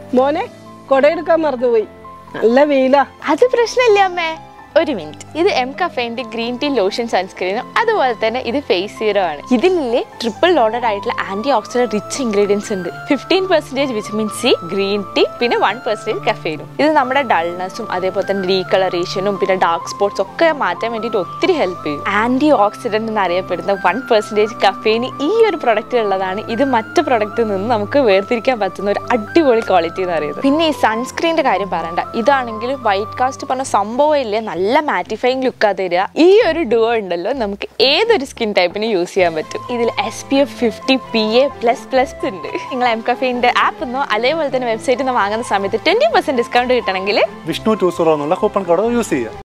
മോനെ കൊടയെടുക്കാൻ മറന്നുപോയി നല്ല വെയിലാ അത് പ്രശ്നമില്ല അമ്മേ ഒരു മിനിറ്റ് ഇത് എം കഫേന്റെ ഗ്രീൻ ടീ ലോഷൻ സൺസ്ക്രീനും അതുപോലെ തന്നെ ഇത് ഫേസ് സീറോ ആണ് ഇതിലെ ട്രിപ്പിൾ ലോഡഡ് ആയിട്ടുള്ള ആന്റി ഓക്സിഡന്റ് റിച്ച് ഇൻഗ്രീഡിയൻസ് ഉണ്ട് fifteen percentage vitamin C green tea പിന്നെ വൺ പെർസെന്റേജ് കഫേനും ഇത് നമ്മുടെ ഡൾനെസ്സും അതേപോലെ തന്നെ ഡീകളറേഷനും പിന്നെ ഡാർക്ക് സ്പോട്ട്സ് ഒക്കെ മാറ്റാൻ വേണ്ടിയിട്ട് ഒത്തിരി ഹെൽപ്പ് ചെയ്യും ആന്റി ഓക്സിഡന്റ് എന്നറിയപ്പെടുന്ന വൺ പെർസെന്റേജ് കഫേന് ഈ ഒരു പ്രൊഡക്റ്റ് ഉള്ളതാണ് ഇത് മറ്റു പ്രൊഡക്റ്റിൽ നിന്ന് നമുക്ക് വേർതിരിക്കാൻ പറ്റുന്ന ഒരു അടിപൊളി ക്വാളിറ്റി എന്ന് പറയുന്നത് പിന്നെ ഈ സൺസ്ക്രീനിന്റെ കാര്യം പറയണ്ട ഇതാണെങ്കിൽ വൈറ്റ് കാസ്റ്റ് പറഞ്ഞ സംഭവം ഇല്ലേ നല്ല മാറ്റിഫൈങ് ലുക്കാ തരിക ഈ ഒരു ഡുവോ ഉണ്ടല്ലോ നമുക്ക് ഏതൊരു സ്കിൻ ടൈപ്പിന് യൂസ് ചെയ്യാൻ പറ്റും ഇതിൽ S P F fifty P A plus plus ഉണ്ട് നിങ്ങൾ എം കഫേന്റെ ആപ്പ് എന്നോ അതേപോലെ തന്നെ വെബ്സൈറ്റിൽ നിന്ന് വാങ്ങുന്ന സമയത്ത് ട്വന്റി പെർസെന്റ് ഡിസ്കൗണ്ട് കിട്ടണമെങ്കിൽ വിഷ്ണു ടു സീറോ എന്നുള്ള കൂപ്പൺ കോഡ് യൂസ് ചെയ്യുക